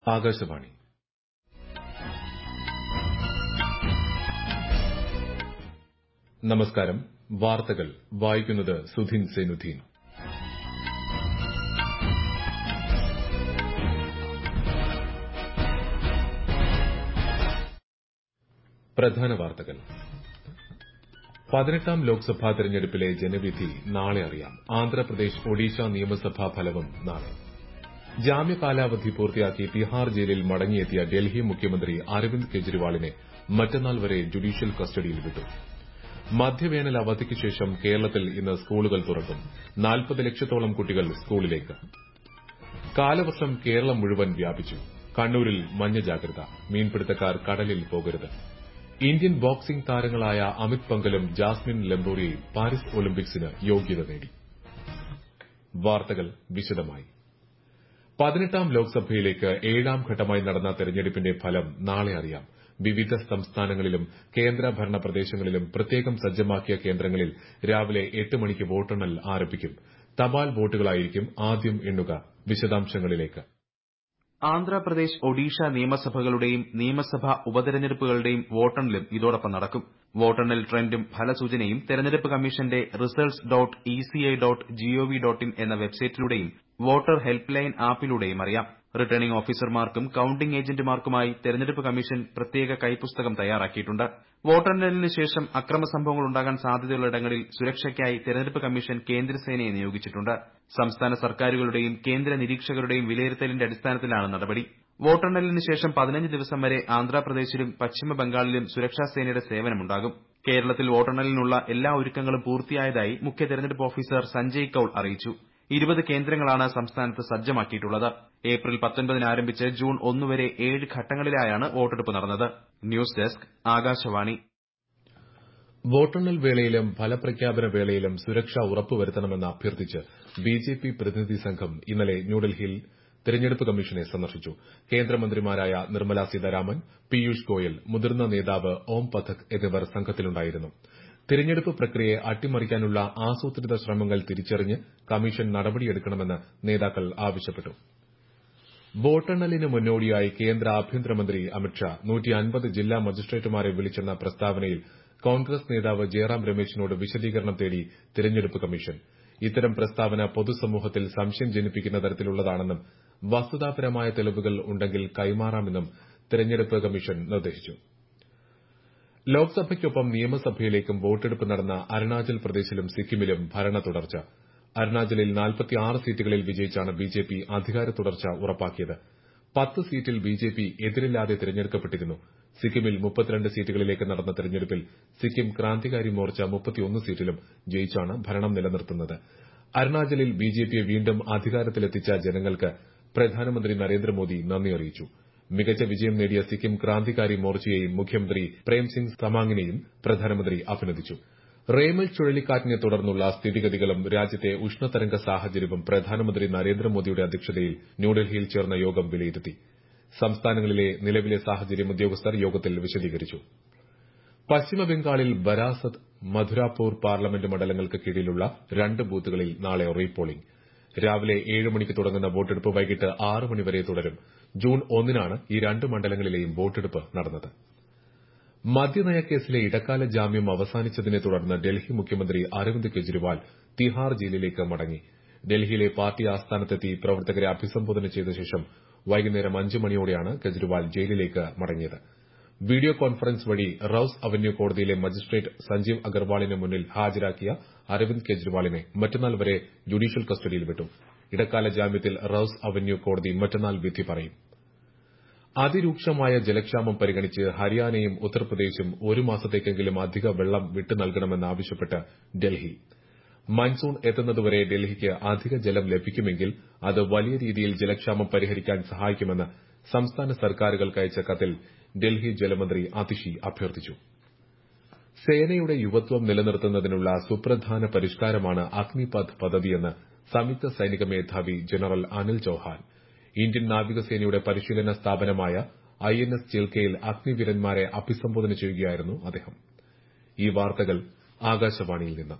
ആകാശവാണി നമസ്കാരം വാർത്തകൾ വായിക്കുന്നത് സുധീൻ സെനുദ്ദീൻ പ്രധാന വാർത്തകൾ പതിനെട്ടാം ലോക്സഭാ തെരഞ്ഞെടുപ്പിലെ ജനവിധി നാളെ അറിയാം ആന്ധ്രാപ്രദേശ് ഒഡീഷ നിയമസഭാ ഫലവും നാളെ ജാമ്യകാലാവധി പൂർത്തിയാക്കി തിഹാർ ജയിലിൽ മടങ്ങിയെത്തിയ ഡൽഹി മുഖ്യമന്ത്രി അരവിന്ദ് കെജ്രിവാളിനെ മറ്റന്നാൾ വരെ ജുഡീഷ്യൽ കസ്റ്റഡിയിൽ വിട്ടു മധ്യവേനൽ അവധിക്ക് ശേഷം കേരളത്തിൽ ഇന്ന് സ്കൂളുകൾ തുറക്കും നാൽപ്പത് ലക്ഷത്തോളം കുട്ടികൾ സ്കൂളിലേക്ക് കാലവർഷം കേരളം മുഴുവൻ വ്യാപിച്ചു കണ്ണൂരിൽ മഞ്ഞ ജാഗ്രത മീൻപിടുത്തക്കാർ കടലിൽ പോകരുത് ഇന്ത്യൻ ബോക്സിംഗ് താരങ്ങളായ അമിത് പങ്കലും ജാസ്മിൻ ലംബോറിയയും പാരീസ് ഒളിമ്പിക്സിന് യോഗ്യത നേടി വാർത്തകൾ വിശദമായി പതിനെട്ടാം ലോക്സഭയിലേക്ക് ഏഴാം ഘട്ടമായി നടന്ന തെരഞ്ഞെടുപ്പിന്റെ ഫലം നാളെ അറിയാം വിവിധ സംസ്ഥാനങ്ങളിലും കേന്ദ്രഭരണ പ്രദേശങ്ങളിലും പ്രത്യേകം സജ്ജമാക്കിയ കേന്ദ്രങ്ങളിൽ രാവിലെ എട്ട് മണിക്ക് വോട്ടെണ്ണൽ ആരംഭിക്കും തപാൽ വോട്ടുകളായിരിക്കും ആദ്യം എണ്ണുക വിശദാംശങ്ങളിലേക്ക് ആന്ധ്രാപ്രദേശ് ഒഡീഷ നിയമസഭകളുടെയും നിയമസഭാ ഉപതെരഞ്ഞെടുപ്പുകളുടെയും വോട്ടെണ്ണലും ഇതോടൊപ്പം നടക്കും വോട്ടെണ്ണൽ ട്രെൻഡും ഫലസൂചനയും തെരഞ്ഞെടുപ്പ് കമ്മീഷന്റെ results dot ECI dot GOV dot in എന്ന വെബ്സൈറ്റിലൂടെയും വോട്ടർ ഹെൽപ്പ് ലൈൻ ആപ്പിലൂടെയും അറിയാം റിട്ടേണിംഗ് ഓഫീസർമാർക്കും കൌണ്ടിംഗ് ഏജന്റുമാർക്കുമായി തെരഞ്ഞെടുപ്പ് കമ്മീഷൻ പ്രത്യേക കൈപ്പുസ്തകം തയ്യാറാക്കിയിട്ടുണ്ട് വോട്ടെണ്ണലിന് ശേഷം അക്രമ സംഭവങ്ങൾ ഉണ്ടാകാൻ സാധ്യതയുള്ള ഇടങ്ങളിൽ സുരക്ഷയ്ക്കായി തെരഞ്ഞെടുപ്പ് കമ്മീഷൻ കേന്ദ്രസേനയെ നിയോഗിച്ചിട്ടുണ്ട് സംസ്ഥാന സർക്കാരുകളുടെയും കേന്ദ്ര നിരീക്ഷകരുടെയും വിലയിരുത്തലിന്റെ അടിസ്ഥാനത്തിലാണ് നടപടി വോട്ടെണ്ണലിന് ശേഷം പതിനഞ്ച് ദിവസം വരെ ആന്ധ്രാപ്രദേശിലും പശ്ചിമ ബംഗാളിലും സുരക്ഷാ സേനയുടെ സേവനമുണ്ടാകും കേരളത്തിൽ വോട്ടെണ്ണലിനുള്ള എല്ലാ ഒരുക്കങ്ങളും പൂർത്തിയായതായി മുഖ്യ തെരഞ്ഞെടുപ്പ് ഓഫീസർ സഞ്ജയ് കൌൾ അറിയിച്ചു ഇരുപത് കേന്ദ്രങ്ങളാണ് സംസ്ഥാനത്ത് സജ്ജമാക്കിയിട്ടുള്ളത് ഏപ്രിൽ പത്തൊൻപതിന് ആരംഭിച്ച് ജൂൺ ഒന്ന് വരെ ഏഴ് ഘട്ടങ്ങളിലായാണ് വോട്ടെടുപ്പ് നടന്നത് ന്യൂസ് ഡെസ്ക് ആകാശവാണി വോട്ടെണ്ണൽ വേളയിലും ഫലപ്രഖ്യാപന വേളയിലും സുരക്ഷ ഉറപ്പുവരുത്തണമെന്ന് അഭ്യർത്ഥിച്ച് ബിജെപി പ്രതിനിധി സംഘം ഇന്നലെ ന്യൂഡൽഹിയിൽ തെരഞ്ഞെടുപ്പ് കമ്മീഷനെ സന്ദർശിച്ചു കേന്ദ്രമന്ത്രിമാരായ നിർമ്മല സീതാരാമൻ പീയൂഷ് ഗോയൽ മുതിർന്ന നേതാവ് ഓം പഥക് എന്നിവർ സംഘത്തിലുണ്ടായിരുന്നു തിരഞ്ഞെടുപ്പ് പ്രക്രിയയെ അട്ടിമറിക്കാനുള്ള ആസൂത്രിത ശ്രമങ്ങൾ തിരിച്ചറിഞ്ഞ് കമ്മീഷൻ നടപടിയെടുക്കണമെന്ന് നേതാക്കൾ ആവശ്യപ്പെട്ടു വോട്ടെണ്ണലിന് മുന്നോടിയായി കേന്ദ്ര ആഭ്യന്തരമന്ത്രി അമിത്ഷാ ജില്ലാ മജിസ്ട്രേറ്റുമാരെ വിളിച്ചെന്ന പ്രസ്താവനയിൽ കോൺഗ്രസ് നേതാവ് ജയറാം രമേശിനോട് വിശദീകരണം തേടി തിരഞ്ഞെടുപ്പ് കമ്മീഷൻ ഇത്തരം പ്രസ്താവന പൊതുസമൂഹത്തിൽ സംശയം ജനിപ്പിക്കുന്ന തരത്തിലുള്ളതാണെന്നും വസ്തുതാപരമായ തെളിവുകൾ ഉണ്ടെങ്കിൽ കൈമാറാമെന്നും തെരഞ്ഞെടുപ്പ് കമ്മീഷൻ നിർദ്ദേശിച്ചു ലോക്സഭയ്ക്കൊപ്പം നിയമസഭയിലേക്കും വോട്ടെടുപ്പ് നടന്ന അരുണാചൽ പ്രദേശിലും സിക്കിമിലും ഭരണ തുടർച്ച അരുണാചലിൽ സീറ്റുകളിൽ വിജയിച്ചാണ് ബിജെപി അധികാര തുടർച്ച ഉറപ്പാക്കിയത് പത്ത് സീറ്റിൽ ബിജെപി എതിരില്ലാതെ തിരഞ്ഞെടുക്കപ്പെട്ടിരുന്നു സിക്കിമിൽ സീറ്റുകളിലേക്ക് നടന്ന തെരഞ്ഞെടുപ്പിൽ സിക്കിം ക്രാന്തികാരി മോർച്ച സീറ്റിലും ജയിച്ചാണ് ഭരണം നിലനിർത്തുന്നത് അരുണാചലിൽ ബിജെപിയെ വീണ്ടും അധികാരത്തിലെത്തിച്ച ജനങ്ങൾക്ക് പ്രധാനമന്ത്രി നരേന്ദ്രമോദി നന്ദി അറിയിച്ചു മികച്ച വിജയം നേടിയ സിക്കിം ക്രാന്തികാരി മോർച്ചയെയും മുഖ്യമന്ത്രി പ്രേംസിംഗ് തമാങ്ങിനെയും പ്രധാനമന്ത്രി അഭിനന്ദിച്ചു റേമൽ ചുഴലിക്കാറ്റിനെ തുടർന്നുള്ള സ്ഥിതിഗതികളും രാജ്യത്തെ ഉഷ്ണതരംഗ സാഹചര്യവും പ്രധാനമന്ത്രി നരേന്ദ്രമോദിയുടെ അധ്യക്ഷതയിൽ ന്യൂഡൽഹിയിൽ ചേർന്ന യോഗം വിലയിരുത്തി സംസ്ഥാനങ്ങളിലെ നിലവിലെ സാഹചര്യം ഉദ്യോഗസ്ഥർ യോഗത്തിൽ വിശദീകരിച്ചു പശ്ചിമബംഗാളിൽ ബരാസത്ത് മധുരാപൂർ പാർലമെന്റ് മണ്ഡലങ്ങൾക്ക് കീഴിലുള്ള രണ്ട് ബൂത്തുകളിൽ നാളെ റീപോളിംഗ് രാവിലെ ഏഴ് മണിക്ക് തുടങ്ങുന്ന വോട്ടെടുപ്പ് വൈകിട്ട് ആറ് മണിവരെ തുടരും ജൂൺ ഒന്നിനാണ് ഈ രണ്ട് മണ്ഡലങ്ങളിലെയും വോട്ടെടുപ്പ് നടന്നത് മദ്യനയക്കേസിലെ ഇടക്കാല ജാമ്യം അവസാനിച്ചതിനെ തുടർന്ന് ഡൽഹി മുഖ്യമന്ത്രി അരവിന്ദ് കെജ്രിവാൾ തിഹാർ ജയിലിലേക്ക് മടങ്ങി ഡൽഹിയിലെ പാർട്ടി ആസ്ഥാനത്തെത്തി പ്രവർത്തകരെ അഭിസംബോധന ചെയ്ത ശേഷം വൈകുന്നേരം അഞ്ച് മണിയോടെയാണ് കെജ്രിവാൾ ജയിലിലേക്ക് മടങ്ങിയത് വീഡിയോ കോൺഫറൻസ് വഴി റൌസ് അവന്യൂ കോടതിയിലെ മജിസ്ട്രേറ്റ് സഞ്ജീവ് അഗർവാളിന് മുന്നിൽ ഹാജരാക്കിയ അരവിന്ദ് കെജ്രിവാളിനെ മറ്റന്നാൾ വരെ ജുഡീഷ്യൽ കസ്റ്റഡിയിൽ വിട്ടു ഇടക്കാല ജാമ്യത്തിൽ റൌസ് അവന്യൂ കോടതി മറ്റന്നാൾ വിധി പറയും അതിരൂക്ഷമായ ജലക്ഷാമം പരിഗണിച്ച് ഹരിയാനയും ഉത്തർപ്രദേശും ഒരു മാസത്തേക്കെങ്കിലും അധിക വെള്ളം വിട്ടു നൽകണമെന്നാവശ്യപ്പെട്ട് ഡൽഹി മൺസൂൺ എത്തുന്നതുവരെ ഡൽഹിക്ക് അധിക ജലം ലഭിക്കുമെങ്കിൽ അത് വലിയ രീതിയിൽ ജലക്ഷാമം പരിഹരിക്കാൻ സഹായിക്കുമെന്ന് സംസ്ഥാന സർക്കാരുകൾക്ക് അയച്ച കത്തിൽ ഡൽഹി ജലമന്ത്രി അതിഷി അഭ്യർത്ഥിച്ചു സേനയുടെ യുവത്വം നിലനിർത്തുന്നതിനുള്ള സുപ്രധാന പരിഷ്കാരമാണ് അഗ്നിപഥ് പദ്ധതിയെന്ന് സംയുക്ത സൈനിക മേധാവി ജനറൽ അനിൽ ചൌഹാൻ ഇന്ത്യൻ നാവികസേനയുടെ പരിശീലന സ്ഥാപനമായ ഐഎൻഎസ് ചിൽക്കയിൽ അഗ്നിവീരന്മാരെ അഭിസംബോധന ചെയ്യുകയായിരുന്നു അദ്ദേഹം ഈ വാർത്തകൾ ആകാശവാണിയിൽ നിന്ന്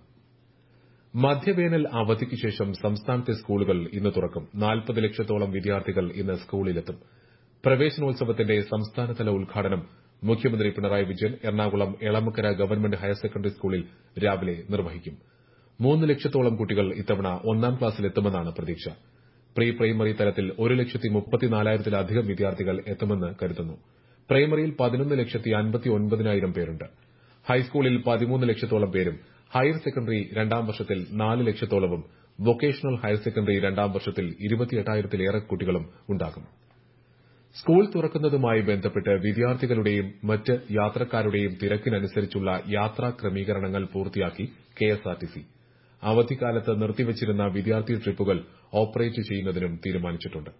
മധ്യവേനൽ അവധിക്ക് ശേഷം സംസ്ഥാനത്തെ സ്കൂളുകൾ ഇന്ന് തുറക്കും നാൽപ്പത് ലക്ഷത്തോളം വിദ്യാർത്ഥികൾ ഇന്ന് സ്കൂളിലെത്തും പ്രവേശനോത്സവത്തിന്റെ സംസ്ഥാനതല ഉദ്ഘാടനം മുഖ്യമന്ത്രി Pinarayi Vijayan Ernakulam Elamakkara government higher secondary സ്കൂളിൽ രാവിലെ നിർവഹിക്കും മൂന്ന് ലക്ഷത്തോളം കുട്ടികൾ ഇത്തവണ ഒന്നാം ക്ലാസ്സിലെത്തുമെന്നാണ് പ്രതീക്ഷ പ്രീ പ്രൈമറി തലത്തിൽ ഒരു ലക്ഷത്തി മുപ്പത്തിനാലായിരത്തിലധികം വിദ്യാർത്ഥികൾ എത്തുമെന്ന് കരുതുന്നു പ്രൈമറിയിൽ പതിനൊന്ന് ലക്ഷത്തി അൻപത്തി ഒൻപതിനായിരം പേരുണ്ട് ഹൈസ്കൂളിൽ പതിമൂന്ന് ലക്ഷത്തോളം പേരും ഹയർ സെക്കൻഡറി രണ്ടാം വർഷത്തിൽ നാല് ലക്ഷത്തോളവും വൊക്കേഷണൽ ഹയർ സെക്കൻഡറി രണ്ടാം വർഷത്തിൽ ഇരുപത്തിയെട്ടായിരത്തിലേറെ കുട്ടികളും ഉണ്ടാകും സ്കൂൾ തുറക്കുന്നതുമായി ബന്ധപ്പെട്ട് വിദ്യാർത്ഥികളുടെയും മറ്റ് യാത്രക്കാരുടെയും തിരക്കിനനുസരിച്ചുള്ള യാത്രാ ക്രമീകരണങ്ങൾ പൂർത്തിയാക്കി കെഎസ്ആർടിസി അവധിക്കാലത്ത് നിർത്തിവച്ചിരുന്ന വിദ്യാർത്ഥി ട്രിപ്പുകൾ ഓപ്പറേറ്റ് ചെയ്യുന്നതിനും തീരുമാനിച്ചിട്ടുണ്ട്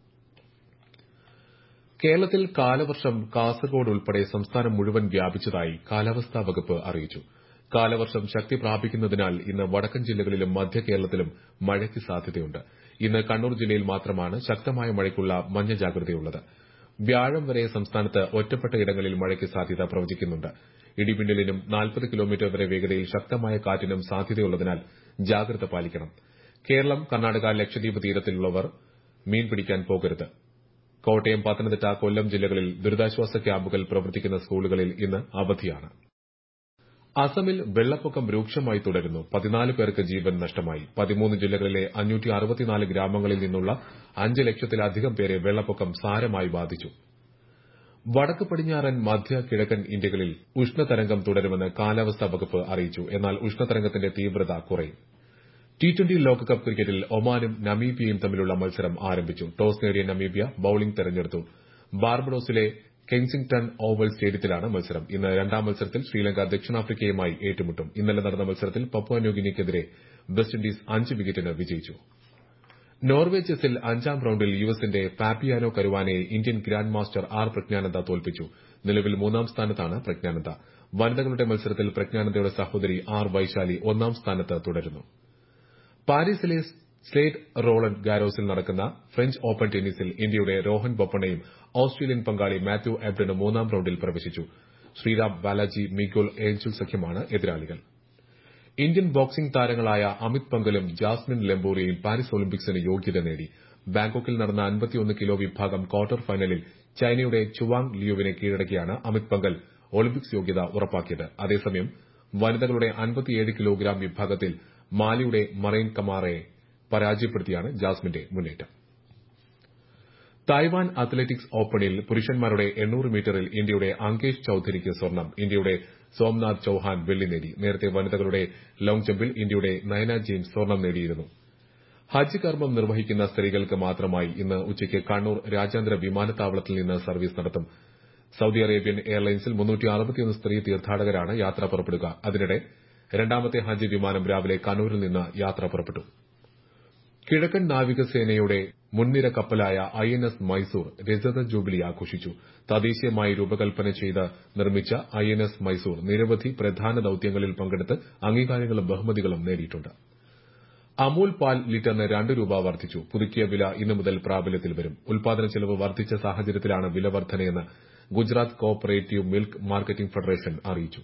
കേരളത്തിൽ കാലവർഷം കാസർഗോഡ് ഉൾപ്പെടെ സംസ്ഥാനം മുഴുവൻ വ്യാപിച്ചതായി കാലാവസ്ഥാ വകുപ്പ് അറിയിച്ചു കാലവർഷം ശക്തി പ്രാപിക്കുന്നതിനാൽ ഇന്ന് വടക്കൻ ജില്ലകളിലും മധ്യ കേരളത്തിലും മഴയ്ക്ക് സാധ്യതയുണ്ട് ഇന്ന് കണ്ണൂർ ജില്ലയിൽ മാത്രമാണ് ശക്തമായ മഴയ്ക്കുള്ള മഞ്ഞ ജാഗ്രതയുള്ളത് വ്യാഴം വരെ സംസ്ഥാനത്ത് ഒറ്റപ്പെട്ട ഇടങ്ങളിൽ മഴയ്ക്ക് സാധ്യത പ്രവചിക്കുന്നുണ്ട് ഇടിമിന്നലിനും നാൽപ്പത് കിലോമീറ്റർ വരെ വേഗതയിൽ ശക്തമായ കാറ്റിനും സാധ്യതയുള്ളതിനാൽ ജാഗ്രത പാലിക്കണം കേരളം കർണാടക ലക്ഷദ്വീപ് തീരത്തിലുള്ളവർ മീൻ പിടിക്കാൻ പോകരുത് കോട്ടയം പത്തനംതിട്ട കൊല്ലം ജില്ലകളിൽ ദുരിതാശ്വാസ ക്യാമ്പുകൾ പ്രവർത്തിക്കുന്ന സ്കൂളുകളിൽ ഇന്ന് അവധിയാണ് അസമിൽ വെള്ളപ്പൊക്കം രൂക്ഷമായി തുടരുന്നു പതിനാല് പേർക്ക് ജീവൻ നഷ്ടമായി പതിമൂന്ന് ജില്ലകളിലെ അഞ്ഞൂറ്റി അറുപത്തിനാല് ഗ്രാമങ്ങളിൽ നിന്നുള്ള അഞ്ച് ലക്ഷത്തിലധികം പേരെ വെള്ളപ്പൊക്കം സാരമായി ബാധിച്ചു വടക്ക് പടിഞ്ഞാറൻ മധ്യ കിഴക്കൻ ഇന്ത്യകളിൽ ഉഷ്ണതരംഗം തുടരുമെന്ന് കാലാവസ്ഥാ വകുപ്പ് അറിയിച്ചു എന്നാൽ ഉഷ്ണതരംഗത്തിന്റെ തീവ്രത കുറയും ടി ട്വന്റി ലോകകപ്പ് ക്രിക്കറ്റിൽ ഒമാനും നമീബിയയും തമ്മിലുള്ള മത്സരം ആരംഭിച്ചു ടോസ് നേടിയ നമീബിയ ബൌളിംഗ് തെരഞ്ഞെടുത്തു ബാർബഡോസിലെ കെൻസിംഗ്ടൺ ഓവൽ സ്റ്റേഡിയത്തിലാണ് മത്സരം ഇന്ന് രണ്ടാം മത്സരത്തിൽ ശ്രീലങ്ക ദക്ഷിണാഫ്രിക്കയുമായി ഏറ്റുമുട്ടും ഇന്നലെ നടന്ന മത്സരത്തിൽ പപ്പുവ ന്യൂഗിനിക്കെതിരെ വെസ്റ്റ് ഇൻഡീസ് അഞ്ച് വിക്കറ്റിന് വിജയിച്ചു നോർവേ ചെസ്സിൽ അഞ്ചാം റൌണ്ടിൽ യുഎസിന്റെ പാപ്പിയാനോ കരുവാനെ Indian grand master R Praggnanandhaa തോൽപ്പിച്ചു നിലവിൽ മൂന്നാം സ്ഥാനത്താണ് പ്രജ്ഞാനന്ദ വനിതകളുടെ മത്സരത്തിൽ പ്രജ്ഞാനന്ദയുടെ സഹോദരി ആർ വൈശാലി ഒന്നാം സ്ഥാനത്ത് തുടരുന്നു പാരീസിലെ സ്ലേറ്റ് റോളണ്ട് ഗാരോസിൽ നടക്കുന്ന ഫ്രഞ്ച് ഓപ്പൺ ടെന്നീസിൽ ഇന്ത്യയുടെ രോഹൻ ബൊപ്പണ്ണയും ഓസ്ട്രേലിയൻ പങ്കാളി മാത്യു എബ്ഡനും മൂന്നാം റൌണ്ടിൽ പ്രവേശിച്ചു ശ്രീറാം ബാലാജി മിഗോൾ ഏഞ്ചൽ സഖ്യമാണ് എതിരാളികൾ ഇന്ത്യൻ ബോക്സിംഗ് താരങ്ങളായ അമിത് പങ്കലും ജാസ്മിൻ ലെംബോറിയയും പാരീസ് ഒളിമ്പിക്സിന് യോഗ്യത നേടി ബാങ്കോക്കിൽ നടന്ന അൻപത്തിയൊന്ന് കിലോ വിഭാഗം ക്വാർട്ടർ ഫൈനലിൽ ചൈനയുടെ ചുവാങ് ലിയുവിനെ കീഴടക്കിയാണ് അമിത് പങ്കൽ ഒളിമ്പിക്സ് യോഗ്യത ഉറപ്പാക്കിയത് അതേസമയം വനിതകളുടെ അൻപത്തിയേഴ് കിലോഗ്രാം വിഭാഗത്തിൽ മാലിയുടെ മറൈൻ കമാറയെ പരാജയപ്പെടുത്തിയാണ് ജാസ്മിന്റെ മുന്നേറ്റം തായ്വാൻ അത്ലറ്റിക്സ് ഓപ്പണിൽ പുരുഷന്മാരുടെ എണ്ണൂറ് മീറ്ററിൽ ഇന്ത്യയുടെ അങ്കേഷ് ചൌധരിക്ക് സ്വർണം ഇന്ത്യയുടെ സോംനാഥ് ചൌഹാൻ വെള്ളി നേടി നേരത്തെ വനിതകളുടെ ലോങ് ജമ്പിൽ ഇന്ത്യയുടെ നയന ജെയിംസ് സ്വർണം നേടിയിരുന്നു ഹജ്ജ് കർമ്മം നിർവഹിക്കുന്ന സ്ത്രീകൾക്ക് മാത്രമായി ഇന്ന് ഉച്ചയ്ക്ക് കണ്ണൂർ രാജ്യാന്തര വിമാനത്താവളത്തിൽ നിന്ന് സർവീസ് നടത്തും സൌദി അറേബ്യൻ എയർലൈൻസിൽ സ്ത്രീ തീർത്ഥാടകരാണ് യാത്ര പുറപ്പെടുക അതിനിടെ രണ്ടാമത്തെ ഹജ്ജ് വിമാനം രാവിലെ കണ്ണൂരിൽ നിന്ന് യാത്ര പുറപ്പെട്ടു കിഴക്കൻ നാവികസേനയുടെ മുൻനിര കപ്പലായ ഐ എൻ എസ് മൈസൂർ രജത ജൂബിലി ആഘോഷിച്ചു തദ്ദേശീയമായി രൂപകൽപ്പന ചെയ്ത് നിർമ്മിച്ച ഐ എൻ എസ് മൈസൂർ നിരവധി പ്രധാന ദൌത്യങ്ങളിൽ പങ്കെടുത്ത് അംഗീകാരങ്ങളും ബഹുമതികളും നേടിയിട്ടുണ്ട് അമൂൽ പാൽ ലിറ്ററിന് രണ്ട് രൂപ വർദ്ധിച്ചു പുതുക്കിയ വില ഇന്നു മുതൽ പ്രാബല്യത്തിൽ വരും ഉൽപാദന ചെലവ് വർദ്ധിച്ച സാഹചര്യത്തിലാണ് വില വർധനയെന്ന് Gujarat cooperative milk marketing federation അറിയിച്ചു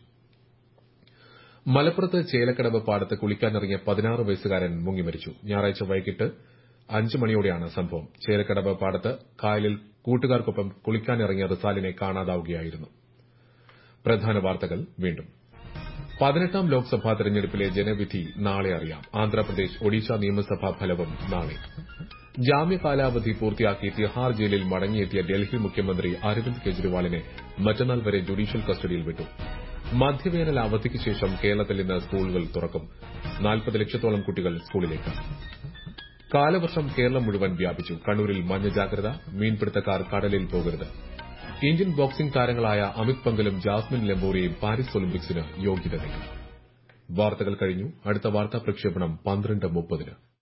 മലപ്പുറത്ത് ചേലക്കടവ് പാടത്ത് കുളിക്കാനിറങ്ങിയ പതിനാറ് വയസ്സുകാരൻ മുങ്ങിമരിച്ചു ഞായറാഴ്ച വൈകിട്ട് അഞ്ച് മണിയോടെയാണ് സംഭവം ചേലക്കടവ് പാടത്ത് കായലിൽ കൂട്ടുകാർക്കൊപ്പം കുളിക്കാനിറങ്ങിയ റിസാലിനെ കാണാതാവുകയായിരുന്നു പ്രധാന വാർത്തകൾ വീണ്ടും പതിനെട്ടാം ലോക്സഭാ തെരഞ്ഞെടുപ്പിലെ ജനവിധി നാളെ അറിയാം ആന്ധ്രാപ്രദേശ് ഒഡീഷ നിയമസഭാ ഫലവും നാളെ ജാമ്യ കാലാവധി പൂർത്തിയാക്കി തിഹാർ ജയിലിൽ മടങ്ങിയെത്തിയ ഡൽഹി മുഖ്യമന്ത്രി അരവിന്ദ് കെജ്രിവാളിനെ മറ്റന്നാൾ വരെ ജുഡീഷ്യൽ കസ്റ്റഡിയിൽ വിട്ടു മധ്യവേനൽ അവധിക്ക് ശേഷം കേരളത്തിൽ ഇന്ന് സ്കൂളുകൾ തുറക്കും നാൽപ്പത് ലക്ഷത്തോളം കുട്ടികൾ സ്കൂളിലേക്ക് കാലവർഷം കേരളം മുഴുവൻ വ്യാപിച്ചു കണ്ണൂരിൽ മഞ്ഞ ജാഗ്രത മീൻപിടുത്തക്കാർ കടലിൽ പോകരുത് ഇന്ത്യൻ ബോക്സിംഗ് താരങ്ങളായ അമിത് പങ്കലും ജാസ്മിൻ ലെംബോറിയും പാരീസ് ഒളിമ്പിക്സിന് യോഗ്യത നേടി വാർത്തകൾ കഴിഞ്ഞു അടുത്ത വാർത്താ പ്രക്ഷേപണം പന്ത്രണ്ട് മുപ്പതിന്